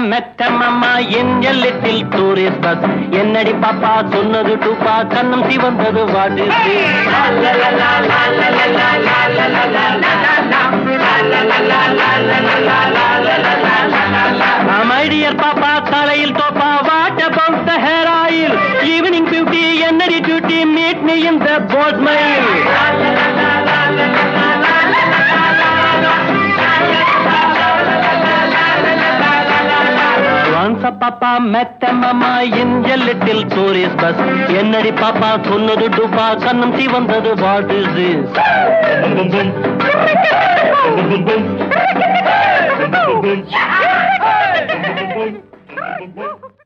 மெத்த மாமா என் little tourist bus என்னடி பாப்பா சொன்னது டூப்பா கண்ணம் சிவந்தது வாட்டு மை டியர் பாப்பா தலையில் தோப்பா what about the hair oil evening beauty என்னடி duty meet me in the Boat Mail Once a papa met a mama in a little tourist bus. என்னடி பாப்பா சொன்னது டுபா கண்ணம் சிவந்தது what is this Boom, boom, boom.